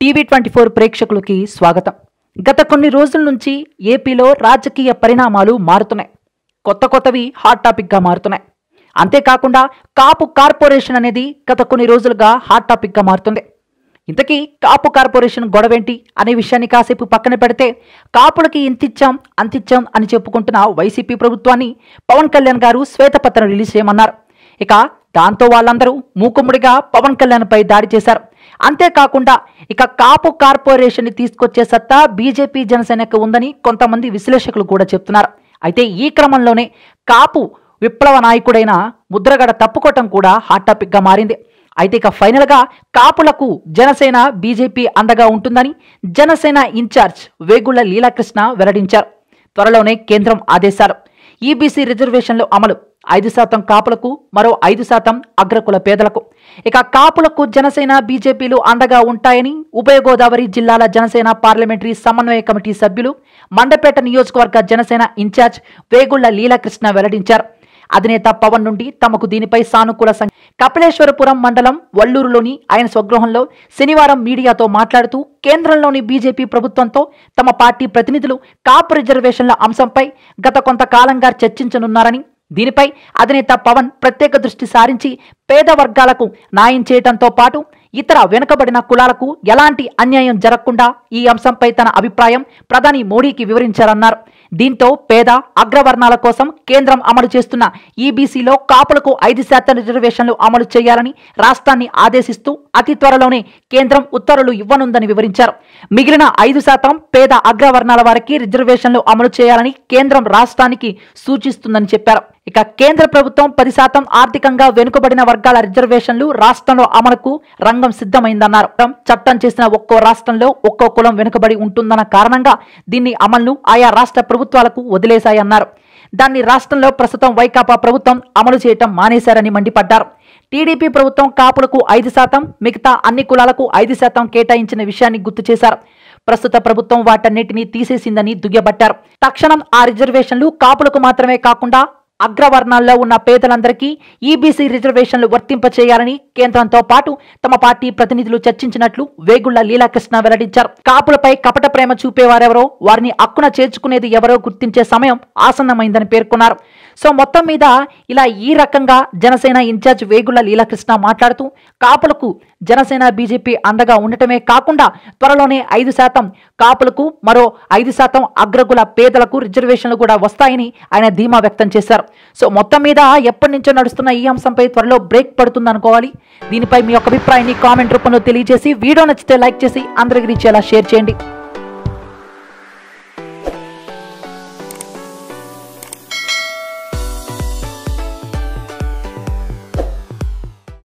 TV twenty four ప్రేక్షకులకి స్వాగతం గత కొన్ని రోజుల నుంచి ఏపీలో రాజకీయ పరిణామాలు మారుతున్నాయి కొత్త కొత్తవి హాట్ టాపిక్గా మారుతున్నాయి అంతేకాకుండా కాపు కార్పొరేషన్ అనేది గత కొన్ని రోజులుగా హాట్ టాపిక్గా మారుతుంది ఇంతకీ కాపు కార్పొరేషన్ గొడవేంటి అనే విషయాన్ని కాసేపు పక్కన పెడితే కాపులకి ఇంతిచ్చాం అంతిచ్చాం అని చెప్పుకుంటున్న వైసీపీ ప్రభుత్వాన్ని పవన్ కళ్యాణ్ గారు శ్వేతపత్రం రిలీజ్ చేయమన్నారు ఇక దాంతో వాళ్ళందరూ మూకుమ్మడిగా పవన్ కళ్యాణ్ పై దాడి చేశారు అంతేకాకుండా ఇక కాపు కార్పొరేషన్ ని తీసుకొచ్చే సత్తా బీజేపీ జనసేనకు ఉందని కొంతమంది విశ్లేషకులు కూడా చెప్తున్నారు అయితే ఈ క్రమంలోనే కాపు విప్లవ నాయకుడైన ముద్రగడ తప్పుకోవటం కూడా హాట్ టాపిక్ గా మారింది అయితే ఇక ఫైనల్ గా కాపులకు జనసేన బీజేపీ అండగా ఉంటుందని జనసేన ఇన్ఛార్జ్ వేగుళ్ల లీలాకృష్ణ వెల్లడించారు త్వరలోనే కేంద్రం ఆదేశాలు ఈబీసీ రిజర్వేషన్లు అమలు ఐదు శాతం కాపులకు మరో ఐదు శాతం అగ్రకుల పేదలకు ఇక కాపులకు జనసేన బీజేపీలు అండగా ఉంటాయని ఉభయ గోదావరి జిల్లాల జనసేన పార్లమెంటరీ సమన్వయ కమిటీ సభ్యులు మండపేట నియోజకవర్గ జనసేన ఇన్ఛార్జ్ వేగుళ్ల లీలాకృష్ణ వెల్లడించారు అధినేత పవన్ నుండి తమకు దీనిపై సానుకూల సం కపిలేశ్వరపురం మండలం వల్లూరులోని ఆయన స్వగృహంలో శనివారం మీడియాతో మాట్లాడుతూ కేంద్రంలోని బీజేపీ ప్రభుత్వంతో తమ పార్టీ ప్రతినిధులు కాపు రిజర్వేషన్ల అంశంపై గత కొంతకాలంగా చర్చించనున్నారని దీనిపై అధినేత పవన్ ప్రత్యేక దృష్టి సారించి పేద వర్గాలకు న్యాయం చేయడంతో పాటు ఇతర వెనుకబడిన కులాలకు ఎలాంటి అన్యాయం జరగకుండా ఈ అంశంపై తన అభిప్రాయం ప్రధాని మోడీకి వివరించారన్నారు దీంతో పేద అగ్రవర్ణాల కోసం కేంద్రం అమలు చేస్తున్న ఈబీసీలో కాపులకు ఐదు శాతం రిజర్వేషన్లు అమలు చేయాలని రాష్ట్రాన్ని ఆదేశిస్తూ అతి త్వరలోనే కేంద్రం ఉత్తర్వులు ఇవ్వనుందని వివరించారు మిగిలిన ఐదు శాతం పేద అగ్రవర్ణాల వారికి రిజర్వేషన్లు అమలు చేయాలని కేంద్రం రాష్ట్రానికి సూచిస్తుందని చెప్పారు ఇక కేంద్ర ప్రభుత్వం పది శాతం ఆర్థికంగా వెనుకబడిన వర్గాల రిజర్వేషన్లు రాష్ట్రంలో అమలుకు రంగం సిద్ధమైందన్నారు చట్టం చేసిన ఒక్కో రాష్ట్రంలో ఒక్కో కులం వెనుకబడి ఉంటుందన్న కారణంగా దీన్ని అమలును ఆయా రాష్ట్ర ప్రభుత్వాలకు వదిలేశాయన్నారు దాన్ని రాష్ట్రంలో ప్రస్తుతం వైకాపా ప్రభుత్వం అమలు చేయటం మానేశారని మండిపడ్డారు టీడీపీ ప్రభుత్వం కాపులకు ఐదు శాతం మిగతా అన్ని కులాలకు ఐదు శాతం కేటాయించిన విషయాన్ని గుర్తు చేశారు ప్రస్తుత ప్రభుత్వం వాటన్నిటినీ తీసేసిందని దుయ్యబట్టారు తక్షణం ఆ రిజర్వేషన్లు కాపులకు మాత్రమే కాకుండా అగ్రవర్ణాల్లో ఉన్న పేదలందరికీ ఈబీసీ రిజర్వేషన్లు వర్తింపచేయాలని కేంద్రంతో పాటు తమ పార్టీ ప్రతినిధులు చర్చించినట్లు వేగుళ్ల లీలాకృష్ణ వెల్లడించారు కాపులపై కపట ప్రేమ చూపేవారెవరో వారిని అక్కున చేర్చుకునేది ఎవరో గుర్తించే సమయం ఆసన్నమైందని పేర్కొన్నారు సో మొత్తం మీద ఇలా ఈ రకంగా జనసేన ఇన్ఛార్జ్ వేగుళ్ల లీలాకృష్ణ మాట్లాడుతూ కాపులకు జనసేన బీజేపీ అండగా ఉండటమే కాకుండా త్వరలోనే ఐదు శాతం కాపులకు మరో ఐదు శాతం అగ్రకుల పేదలకు రిజర్వేషన్లు కూడా వస్తాయని ఆయన ధీమా వ్యక్తం చేశారు సో మొత్తం మీద ఎప్పటి నుంచో నడుస్తున్న ఈ అంశంపై త్వరలో బ్రేక్ పడుతుంది అనుకోవాలి దీనిపై మీ యొక్క అభిప్రాయాన్ని కామెంట్ రూపంలో తెలియజేసి వీడియో నచ్చితే లైక్ చేసి అందరికి రీచ్ అయ్యేలా షేర్ చేయండి